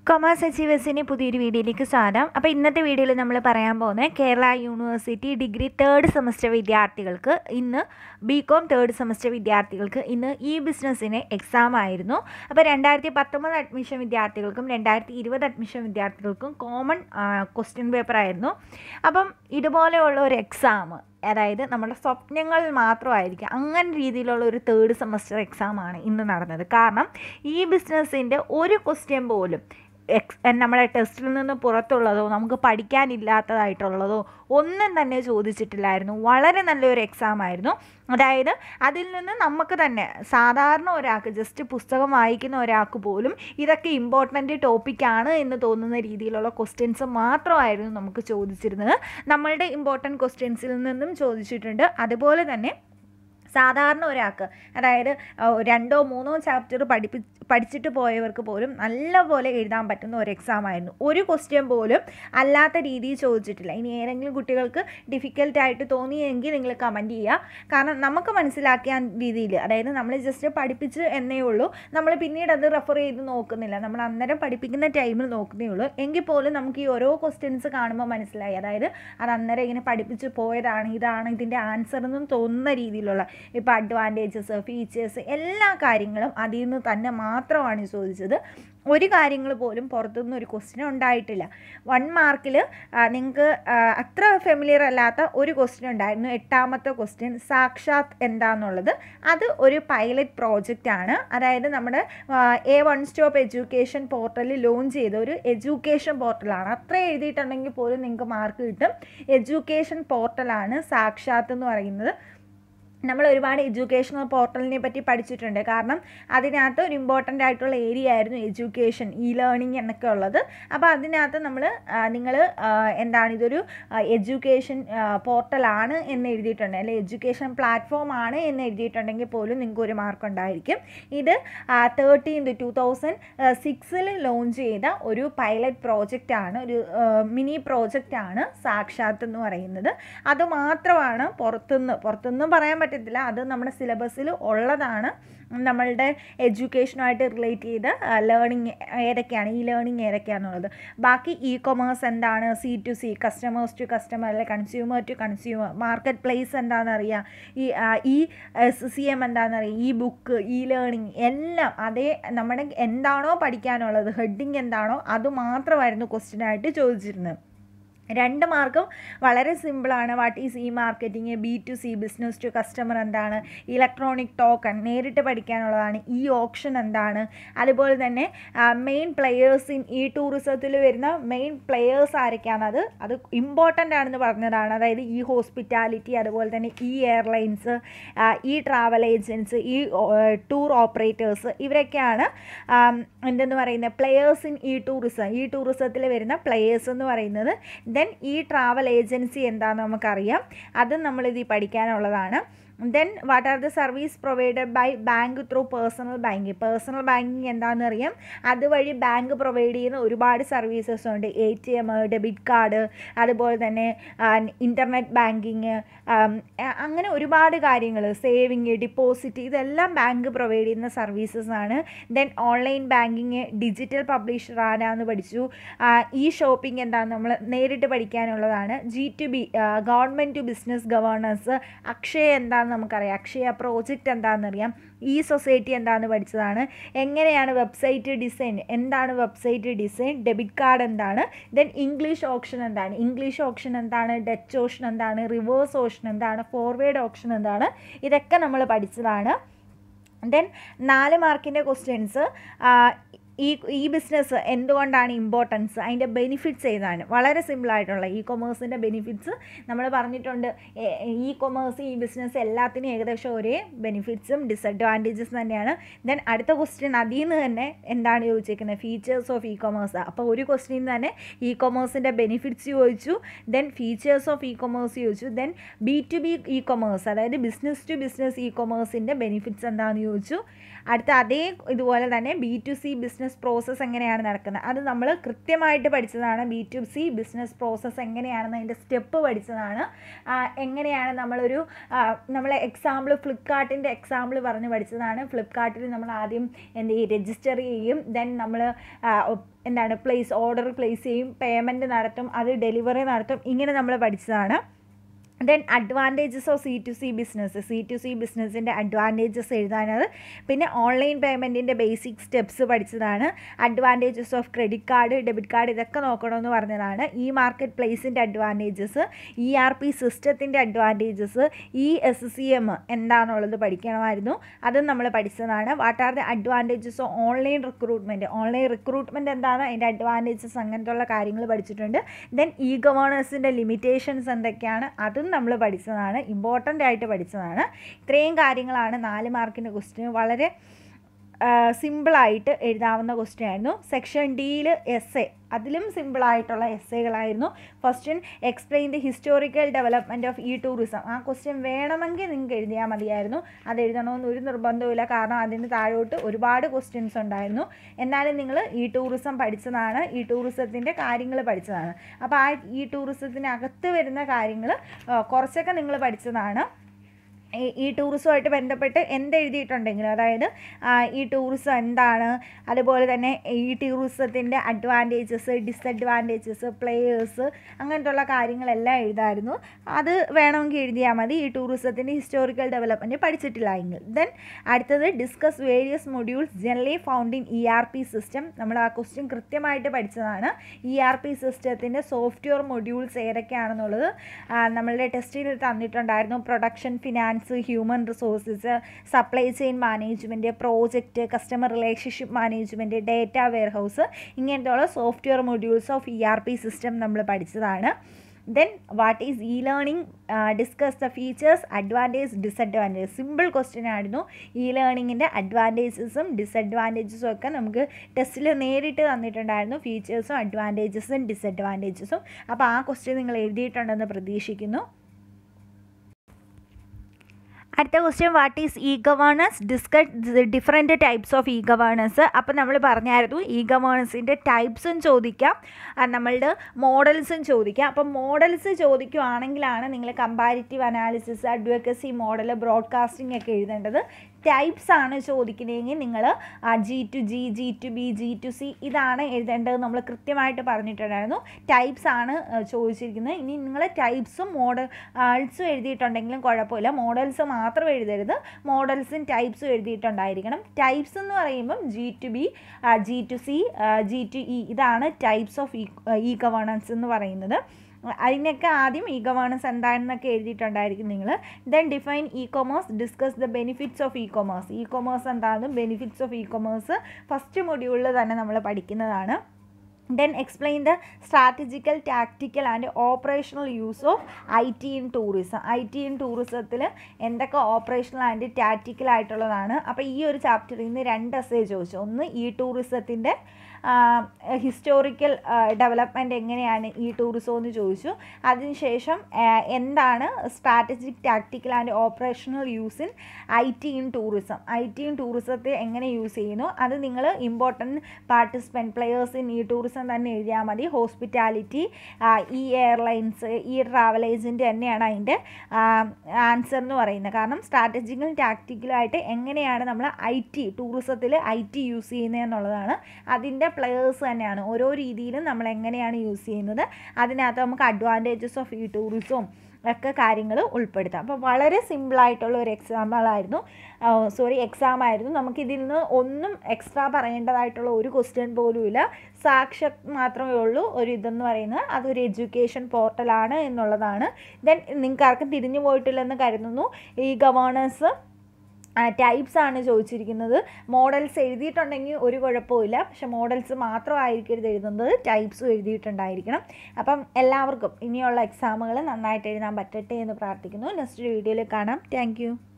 commerce അച്ചീവേഴ്സിൻ്റെ പുതിയൊരു വീഡിയോയിലേക്ക് സ്വാഗതം അപ്പോൾ ഇന്നത്തെ വീഡിയോയിൽ നമ്മൾ പറയാൻ പോകുന്നത് Kerala university degree third semester വിദ്യാർത്ഥികൾക്ക് ഇന്ന് ബി കോം തേർഡ് സെമസ്റ്റർ വിദ്യാർത്ഥികൾക്ക് ഇന്ന് ഈ ബിസിനസ്സിന് എക്സാം ആയിരുന്നു അപ്പോൾ രണ്ടായിരത്തി പത്തൊമ്പത് അഡ്മിഷൻ വിദ്യാർത്ഥികൾക്കും രണ്ടായിരത്തി ഇരുപത് അഡ്മിഷൻ വിദ്യാർത്ഥികൾക്കും കോമൺ ക്വസ്റ്റ്യൻ പേപ്പർ ആയിരുന്നു അപ്പം ഇതുപോലെയുള്ള ഒരു എക്സാം അതായത് നമ്മുടെ സ്വപ്നങ്ങൾ മാത്രമായിരിക്കും അങ്ങനെ രീതിയിലുള്ള ഒരു തേർഡ് സെമസ്റ്റർ എക്സാമാണ് ഇന്ന് നടന്നത് കാരണം ഈ ബിസിനസ്സിൻ്റെ ഒരു ക്വസ്റ്റ്യൻ പോലും എക്സ് നമ്മുടെ ടെസ്റ്റിൽ നിന്ന് പുറത്തുള്ളതോ നമുക്ക് പഠിക്കാനില്ലാത്തതായിട്ടുള്ളതോ ഒന്നും തന്നെ ചോദിച്ചിട്ടില്ലായിരുന്നു വളരെ നല്ലൊരു എക്സാം ആയിരുന്നു അതായത് അതിൽ നിന്ന് നമുക്ക് തന്നെ സാധാരണ ഒരാൾക്ക് ജസ്റ്റ് പുസ്തകം വായിക്കുന്ന ഒരാൾക്ക് പോലും ഇതൊക്കെ ഇമ്പോർട്ടൻ്റ് ടോപ്പിക്കാണ് എന്ന് തോന്നുന്ന രീതിയിലുള്ള ക്വസ്റ്റ്യൻസ് മാത്രമായിരുന്നു നമുക്ക് ചോദിച്ചിരുന്നത് നമ്മളുടെ ഇമ്പോർട്ടൻറ്റ് ക്വസ്റ്റ്യൻസിൽ നിന്നും ചോദിച്ചിട്ടുണ്ട് അതുപോലെ തന്നെ സാധാരണ ഒരാൾക്ക് അതായത് രണ്ടോ മൂന്നോ ചാപ്റ്റർ പഠിപ്പി പഠിച്ചിട്ട് പോയവർക്ക് പോലും നല്ലപോലെ എഴുതാൻ പറ്റുന്ന ഒരു എക്സാം ആയിരുന്നു ഒരു ക്വസ്റ്റ്യൻ പോലും അല്ലാത്ത രീതിയിൽ ചോദിച്ചിട്ടില്ല ഇനി ഏതെങ്കിലും കുട്ടികൾക്ക് ഡിഫിക്കൽട്ടായിട്ട് തോന്നിയെങ്കിൽ നിങ്ങൾ കമൻറ്റ് ചെയ്യുക കാരണം നമുക്ക് മനസ്സിലാക്കിയ രീതിയിൽ അതായത് നമ്മൾ ജസ്റ്റ് പഠിപ്പിച്ച് എന്നേ ഉള്ളൂ നമ്മൾ പിന്നീട് അത് റെഫർ ചെയ്ത് നോക്കുന്നില്ല നമ്മൾ അന്നേരം പഠിപ്പിക്കുന്ന ടൈമിൽ നോക്കുന്നേ ഉള്ളൂ എങ്കിൽ പോലും നമുക്ക് ഈ ഓരോ ക്വസ്റ്റ്യൻസ് കാണുമ്പോൾ മനസ്സിലായി അതായത് അത് അന്നേരം ഇങ്ങനെ പഠിപ്പിച്ച് പോയതാണ് ഇതാണ് ഇതിൻ്റെ ആൻസർ എന്നും തോന്നുന്ന രീതിയിലുള്ള ഇപ്പോൾ അഡ്വാൻറ്റേജസ് ഫീച്ചേഴ്സ് എല്ലാ കാര്യങ്ങളും അതിൽ നിന്ന് തന്നെ മാത്രമാണ് ചോദിച്ചത് ഒരു കാര്യങ്ങൾ പോലും പുറത്തുനിന്ന് ഒരു ക്വസ്റ്റ്യൻ ഉണ്ടായിട്ടില്ല വൺ മാർക്കിൽ നിങ്ങൾക്ക് അത്ര ഫെമിലിയർ അല്ലാത്ത ഒരു ക്വസ്റ്റ്യൻ ഉണ്ടായിരുന്നു എട്ടാമത്തെ ക്വസ്റ്റ്യൻ സാക്ഷാത് എന്താണെന്നുള്ളത് അത് ഒരു പൈലറ്റ് പ്രോജക്റ്റ് ആണ് അതായത് നമ്മുടെ എ വൺ സ്റ്റോപ്പ് എഡ്യൂക്കേഷൻ പോർട്ടലിൽ ലോഞ്ച് ചെയ്ത ഒരു എഡ്യൂക്കേഷൻ പോർട്ടലാണ് അത്ര എഴുതിയിട്ടുണ്ടെങ്കിൽ പോലും നിങ്ങൾക്ക് മാർക്ക് കിട്ടും എഡ്യൂക്കേഷൻ പോർട്ടലാണ് സാക്ഷാത്ത് എന്ന് പറയുന്നത് നമ്മൾ ഒരുപാട് എഡ്യൂക്കേഷണൽ പോർട്ടലിനെ പറ്റി പഠിച്ചിട്ടുണ്ട് കാരണം അതിനകത്ത് ഒരു ഇമ്പോർട്ടൻ്റ് ആയിട്ടുള്ള ഏരിയ ആയിരുന്നു എഡ്യൂക്കേഷൻ ഇ ലേണിംഗ് എന്നൊക്കെ ഉള്ളത് അപ്പോൾ അതിനകത്ത് നമ്മൾ നിങ്ങൾ എന്താണ് ഇതൊരു എഡ്യൂക്കേഷൻ പോർട്ടലാണ് എന്ന് എഴുതിയിട്ടുണ്ട് അല്ലെ എഡ്യൂക്കേഷൻ പ്ലാറ്റ്ഫോം ആണ് എന്ന് എഴുതിയിട്ടുണ്ടെങ്കിൽ പോലും നിങ്ങൾക്ക് ഒരു മാർക്ക് ഉണ്ടായിരിക്കും ഇത് തേർട്ടീൻത് ടു തൗസൻഡ് സിക്സിൽ ലോഞ്ച് ചെയ്ത ഒരു പൈലറ്റ് പ്രോജക്റ്റ് ആണ് ഒരു മിനി പ്രോജക്റ്റ് ആണ് സാക്ഷാത്ത് എന്ന് പറയുന്നത് അതുമാത്രമാണ് പുറത്തുനിന്ന് പുറത്തുനിന്ന് പറയാൻ പറ്റത്തില്ല അത് നമ്മുടെ സിലബസിൽ ഉള്ളതാണ് നമ്മളുടെ എഡ്യൂക്കേഷനുമായിട്ട് റിലേറ്റ് ചെയ്ത ലേണിംഗ് ഏതൊക്കെയാണ് ഈ ലേണിംഗ് ഏതൊക്കെയാണെന്നുള്ളത് ബാക്കി ഇ കൊമേഴ്സ് എന്താണ് C to C customers to customer അല്ലെ consumer to consumer market place എന്താണെന്നറിയാം ഈ ഈ എസ് സി എം എന്താണെന്നറിയാം ഈ ബുക്ക് ഈ ലേണിംഗ് എല്ലാം അതേ നമ്മുടെ എന്താണോ പഠിക്കാനുള്ളത് ഹെഡിങ് എന്താണോ അത് മാത്രമായിരുന്നു ക്വസ്റ്റ്യനായിട്ട് ചോദിച്ചിരുന്നത് രണ്ട് മാർക്കും വളരെ സിമ്പിളാണ് what is e marketing B to C business to customer എന്താണ് ഇലക്ട്രോണിക് ടോക്കൺ നേരിട്ട് പഠിക്കാനുള്ളതാണ് ഈ ഓപ്ഷൻ എന്താണ് അതുപോലെ തന്നെ മെയിൻ പ്ലെയേഴ്സ് ഇൻ ഈ ടൂറിസത്തിൽ വരുന്ന മെയിൻ പ്ലെയേഴ്സ് ആരൊക്കെയാണ് അത് അത് ഇമ്പോർട്ടൻ്റ് ആണെന്ന് പറഞ്ഞതാണ് അതായത് ഈ ഹോസ്പിറ്റാലിറ്റി അതുപോലെ തന്നെ ഈ എയർലൈൻസ് ഈ ട്രാവൽ ഏജൻസ് ഈ ടൂർ ഓപ്പറേറ്റേഴ്സ് ഇവരൊക്കെയാണ് എന്തെന്ന് പറയുന്നത് പ്ലെയേഴ്സ് ഇൻ ഈ ടൂറിസം ഈ ടൂറിസത്തിൽ വരുന്ന പ്ലെയേഴ്സ് എന്ന് പറയുന്നത് ദെൻ ഈ ട്രാവൽ ഏജൻസി എന്താണെന്ന് നമുക്കറിയാം അതും നമ്മളിത് പഠിക്കാനുള്ളതാണ് then what are the service provided by bank through personal banking personal banking എന്താണെന്ന് അറിയാം അതുവഴി ബാങ്ക് പ്രൊവൈഡ് ചെയ്യുന്ന ഒരുപാട് സർവീസസ് ഉണ്ട് A T M debit card അതുപോലെ തന്നെ ഇൻ്റർനെറ്റ് ബാങ്കിങ് അങ്ങനെ ഒരുപാട് കാര്യങ്ങൾ സേവിങ് ഡിപ്പോസിറ്റ് ഇതെല്ലാം ബാങ്ക് പ്രൊവൈഡ് ചെയ്യുന്ന സർവീസസ് ആണ് then online banking digital publisher ആരാന്ന് പഠിച്ചു ഈ ഷോപ്പിംഗ് എന്താണെന്ന് നമ്മൾ നേരിട്ട് പഠിക്കാനുള്ളതാണ് G to B government to business governance Akshaya എന്താണെന്ന് നമുക്കറിയാം അക്ഷയ പ്രോജക്റ്റ് എന്താണെന്നറിയാം ഈ സൊസൈറ്റി എന്താണെന്ന് പഠിച്ചതാണ് എങ്ങനെയാണ് വെബ്സൈറ്റ് ഡിസൈൻ എന്താണ് വെബ്സൈറ്റ് ഡിസൈൻ ഡെബിറ്റ് കാർഡ് എന്താണ് ദെൻ ഇംഗ്ലീഷ് ഓപ്ഷൻ എന്താണ് ഇംഗ്ലീഷ് ഓപ്ഷൻ എന്താണ് ഡച്ച് ഓപ്ഷൻ എന്താണ് റിവേഴ്സ് ഓപ്ഷൻ എന്താണ് ഫോർവേഡ് ഓപ്ഷൻ എന്താണ് ഇതൊക്കെ നമ്മൾ പഠിച്ചതാണ് ദെൻ നാല് മാർക്കിൻ്റെ ക്വസ്റ്റ്യൻസ് ഈ ഈ ബിസിനസ് എന്തുകൊണ്ടാണ് ഇമ്പോർട്ടൻസ് അതിൻ്റെ ബെനിഫിറ്റ്സ് ഏതാണ് വളരെ സിമ്പിളായിട്ടുള്ള ഇ കൊമേഴ്സിൻ്റെ ബെനിഫിറ്റ്സ് നമ്മൾ പറഞ്ഞിട്ടുണ്ട് ഇ കൊമേഴ്സ് ഈ ബിസിനസ് എല്ലാത്തിനും ഏകദേശം ഒരേ ബെനിഫിറ്റ്സും ഡിസഡ്വാൻറ്റേജസ് തന്നെയാണ് ദെൻ അടുത്ത ക്വസ്റ്റ്യൻ അതിൽ നിന്ന് തന്നെ എന്താണ് ചോദിച്ചിരിക്കുന്നത് ഫീച്ചേഴ്സ് ഓഫ് ഇ കൊമേഴ്സ് അപ്പോൾ ഒരു ക്വസ്റ്റ്യൻ തന്നെ ഇ കൊമേഴ്സിൻ്റെ ബെനിഫിറ്റ്സ് ചോദിച്ചു then features of e commerce ചോദിച്ചു then B to B e commerce അതായത് ബിസിനസ് ടു ബിസിനസ് ഇ കൊമേഴ്സിൻ്റെ ബെനിഫിറ്റ്സ് എന്താണെന്ന് ചോദിച്ചു അടുത്ത അതേ ഇതുപോലെ തന്നെ B to C business business process എങ്ങനെയാണ് നടക്കുന്നത് അത് നമ്മൾ കൃത്യമായിട്ട് പഠിച്ചതാണ് B to C business process എങ്ങനെയാണെന്ന് അതിൻ്റെ സ്റ്റെപ്പ് പഠിച്ചതാണ് ആ, എങ്ങനെയാണ് നമ്മളൊരു നമ്മൾ എക്സാമ്പിൾ ഫ്ലിപ്കാർട്ടിൻ്റെ എക്സാമ്പിൾ പറഞ്ഞ് പഠിച്ചതാണ് ഫ്ലിപ്കാർട്ടിൽ നമ്മൾ ആദ്യം എന്ത് ചെയ്യും രജിസ്റ്റർ ചെയ്യും ദെൻ നമ്മൾ എന്താണ് പ്ലേസ് ഓർഡർ പ്ലേസ് ചെയ്യും പേയ്മെൻറ്റ് നടത്തും അത് ഡെലിവറി നടത്തും ഇങ്ങനെ നമ്മൾ പഠിച്ചതാണ് then advantages of C to C business C to C ബിസിനസ്സിൻ്റെ അഡ്വാൻറ്റേജസ് എഴുതാനത് പിന്നെ ഓൺലൈൻ പേയ്മെൻറ്റിൻ്റെ ബേസിക് സ്റ്റെപ്സ് പഠിച്ചതാണ് advantages of credit card debit card ഇതൊക്കെ നോക്കണമെന്ന് പറഞ്ഞതാണ് ഈ മാർക്കറ്റ് പ്ലേസിൻ്റെ അഡ്വാൻറ്റേജസ് ഇ ആർ പി സിസ്റ്റത്തിൻ്റെ advantages E S C M എന്താണെന്നുള്ളത് പഠിക്കണമായിരുന്നു അതും നമ്മൾ പഠിച്ചതാണ് what are the advantages of online recruitment online recruitment എന്താണ് അതിൻ്റെ അഡ്വാൻറ്റേജസ് അങ്ങനത്തുള്ള കാര്യങ്ങൾ പഠിച്ചിട്ടുണ്ട് ദെൻ ഇ ഗവേണേഴ്സിൻ്റെ ലിമിറ്റേഷൻസ് എന്തൊക്കെയാണ് അതും നമ്മൾ പഠിച്ചതാണ് ഇമ്പോർട്ടൻ്റ് ആയിട്ട് പഠിച്ചതാണ് ഇത്രയും കാര്യങ്ങളാണ് നാല് മാർക്കിൻ്റെ ക്വസ്റ്റ്യൻ വളരെ സിമ്പിളായിട്ട് എഴുതാവുന്ന ക്വസ്റ്റ്യൻ ആയിരുന്നു സെക്ഷൻ ഡിയിൽ എസ് എ അതിലും സിമ്പിളായിട്ടുള്ള എസ്സേകളായിരുന്നു question explain the historical development of e tourism ആ ക്വസ്റ്റ്യൻ വേണമെങ്കിൽ നിങ്ങൾക്ക് എഴുതിയാൽ മതിയായിരുന്നു അത് എഴുതണമെന്ന് ഒരു നിർബന്ധവുമില്ല കാരണം അതിന് താഴോട്ട് ഒരുപാട് ക്വസ്റ്റ്യൻസ് ഉണ്ടായിരുന്നു എന്നാലും നിങ്ങൾ ഈ ടൂറിസം പഠിച്ചതാണ് ഈ ടൂറിസത്തിൻ്റെ കാര്യങ്ങൾ പഠിച്ചതാണ് അപ്പോൾ ആ ഈ ടൂറിസത്തിനകത്ത് വരുന്ന കാര്യങ്ങൾ കുറച്ചൊക്കെ നിങ്ങൾ പഠിച്ചതാണ് ഈ- ഈ ടൂറിസവുമായിട്ട് ബന്ധപ്പെട്ട് എന്തെഴുതിയിട്ടുണ്ടെങ്കിലും അതായത് ആ, ഈ ടൂറിസം എന്താണ് അതുപോലെ തന്നെ ഈ ടൂറിസത്തിൻ്റെ അഡ്വാൻറ്റേജസ് ഡിസഡ്വാൻറ്റേജസ് പ്ലേയേഴ്സ് അങ്ങനത്തുള്ള കാര്യങ്ങളെല്ലാം എഴുതായിരുന്നു അത് വേണമെങ്കിൽ എഴുതിയാൽ മതി ഈ ടൂറിസത്തിൻ്റെ ഹിസ്റ്റോറിക്കൽ ഡെവലപ്മെൻറ്റ് പഠിച്ചിട്ടില്ല എങ്കിൽ ദെൻ അടുത്തത് discuss various modules generally found in E R P system നമ്മൾ ആ ക്വസ്റ്റ്യൻ കൃത്യമായിട്ട് പഠിച്ചതാണ് ഇ ആർ പി സിസ്റ്റത്തിൻ്റെ സോഫ്റ്റ്വെയർ മൊഡ്യൂൾസ് ഏതൊക്കെയാണെന്നുള്ളത് ആ, നമ്മളുടെ ടെസ്റ്റിൽ തന്നിട്ടുണ്ടായിരുന്നു production finance human resources supply chain management project customer relationship management data warehouse ഇങ്ങനത്തെയുള്ള software modules of E R P system നമ്മൾ പഠിച്ചതാണ് then what is e learning discuss the features advantage disadvantage simple question ആയിരുന്നു e ലേണിങ്ങിൻ്റെ അഡ്വാൻറ്റേജസും ഡിസഡ്വാൻറ്റേജസും ഒക്കെ നമുക്ക് ടെസ്റ്റിൽ നേരിട്ട് തന്നിട്ടുണ്ടായിരുന്നു ഫീച്ചേഴ്സും അഡ്വാൻറ്റേജസും ഡിസഡ്വാൻറ്റേജസും അപ്പോൾ ആ ക്വസ്റ്റ്യൻ നിങ്ങൾ എഴുതിയിട്ടുണ്ടെന്ന് പ്രതീക്ഷിക്കുന്നു അടുത്ത question what is e governance discuss different types of e governance അപ്പോൾ നമ്മൾ പറഞ്ഞായിരുന്നു ഇ ഗവേണൻസിൻ്റെ ടൈപ്സും ചോദിക്കാം ആ, നമ്മളുടെ മോഡൽസും ചോദിക്കാം അപ്പം മോഡൽസ് ചോദിക്കുവാണെങ്കിലാണ് നിങ്ങൾ comparative analysis advocacy model broadcasting ഒക്കെ എഴുതേണ്ടത് ടൈപ്സ് ആണ് ചോദിക്കുന്നതെങ്കിൽ നിങ്ങൾ G to G G to B G to C ഇതാണ് എഴുതേണ്ടത് നമ്മൾ കൃത്യമായിട്ട് പറഞ്ഞിട്ടുണ്ടായിരുന്നു ടൈപ്സ് ആണ് ആ, ചോദിച്ചിരിക്കുന്നത് ഇനി നിങ്ങൾ ടൈപ്സും മോഡൽസും എഴുതിയിട്ടുണ്ടെങ്കിലും കുഴപ്പമില്ല മോഡൽസ് മാത്രം എഴുതരുത് മോഡൽസും ടൈപ്സും എഴുതിയിട്ടുണ്ടായിരിക്കണം ടൈപ്സ് എന്ന് പറയുമ്പം G to B G to C G to E ഇതാണ് ടൈപ്സ് ഓഫ് ഇ ഗവേണൻസ് എന്ന് പറയുന്നത് അതിനൊക്കെ ആദ്യം ഇ ഗവേണൻസ് എന്താണെന്നൊക്കെ എഴുതിയിട്ടുണ്ടായിരിക്കും നിങ്ങൾ then define e commerce discuss the benefits of e commerce e commerce എന്താണെന്നും benefits of e commerce first മൊഡ്യൂളിൽ തന്നെ നമ്മൾ പഠിക്കുന്നതാണ് then explain the strategical tactical and operational use of I T in tourism I T in ടൂറിസത്തിൽ എന്തൊക്കെ operational and tactical ആയിട്ടുള്ളതാണ് അപ്പോൾ ഈ ഒരു ചാപ്റ്ററിൽ നിന്ന് രണ്ട് എസ്സേ ചോദിച്ചു ഒന്ന് ഈ ടൂറിസത്തിൻ്റെ ഹിസ്റ്റോറിക്കൽ ഡെവലപ്മെൻറ്റ് എങ്ങനെയാണ് ഈ ടൂറിസം എന്ന് ചോദിച്ചു അതിനുശേഷം ആ, എന്താണ് strategic tactical and operational use in I T in tourism I T in ടൂറിസത്തെ എങ്ങനെ യൂസ് ചെയ്യുന്നു അത് നിങ്ങൾ ഇമ്പോർട്ടൻറ്റ് പാർട്ടിസിപ്പൻറ്റ് പ്ലെയേഴ്സ് ഇൻ ഈ ടൂറിസം തന്നെ എഴുതിയാൽ മതി ഹോസ്പിറ്റാലിറ്റി ഈ എയർലൈൻസ് ഈ ട്രാവൽ ഏജൻറ്റ് തന്നെയാണ് അതിൻ്റെ ആൻസർ എന്ന് പറയുന്നത് കാരണം സ്ട്രാറ്റജിക്കലും ടാക്ടിക്കലായിട്ട് എങ്ങനെയാണ് നമ്മൾ ഐ ടി ടൂറിസത്തിൽ ഐ ടി യൂസ് ചെയ്യുന്നത് എന്നുള്ളതാണ് അതിൻ്റെ പ്ലെയേഴ്സ് തന്നെയാണ് ഓരോ രീതിയിലും നമ്മൾ എങ്ങനെയാണ് യൂസ് ചെയ്യുന്നത് അതിനകത്ത് നമുക്ക് അഡ്വാൻറ്റേജസ് ഓഫ് ഈ ടൂറിസവും ഒക്കെ കാര്യങ്ങൾ ഉൾപ്പെടുത്താം അപ്പോൾ വളരെ സിമ്പിളായിട്ടുള്ള ഒരു എക്സാമ്പിളായിരുന്നു സോറി എക്സാം ആയിരുന്നു നമുക്കിതിൽ നിന്ന് ഒന്നും എക്സ്ട്രാ പറയേണ്ടതായിട്ടുള്ള ഒരു ക്വസ്റ്റ്യൻ പോലുമില്ല സാക്ഷാത് മാത്രമേ ഉള്ളൂ ഒരു ഇതെന്ന് പറയുന്നത് അതൊരു എഡ്യൂക്കേഷൻ പോർട്ടലാണ് എന്നുള്ളതാണ് ദെൻ നിങ്ങൾക്ക് ആർക്കും തിരിഞ്ഞു പോയിട്ടില്ലെന്ന് കരുതുന്നു ഈ ഗവേണേഴ്സ് ടൈപ്സ് ആണ് ചോദിച്ചിരിക്കുന്നത് മോഡൽസ് എഴുതിയിട്ടുണ്ടെങ്കിൽ ഒരു കുഴപ്പമില്ല പക്ഷെ മോഡൽസ് മാത്രമായിരിക്കരുത് എഴുതുന്നത് ടൈപ്സും എഴുതിയിട്ടുണ്ടായിരിക്കണം അപ്പം എല്ലാവർക്കും ഇനിയുള്ള എക്സാമുകൾ നന്നായിട്ട് എഴുതാൻ പറ്റട്ടെ എന്ന് പ്രാർത്ഥിക്കുന്നു നെക്സ്റ്റ് വീഡിയോയിൽ കാണാം താങ്ക്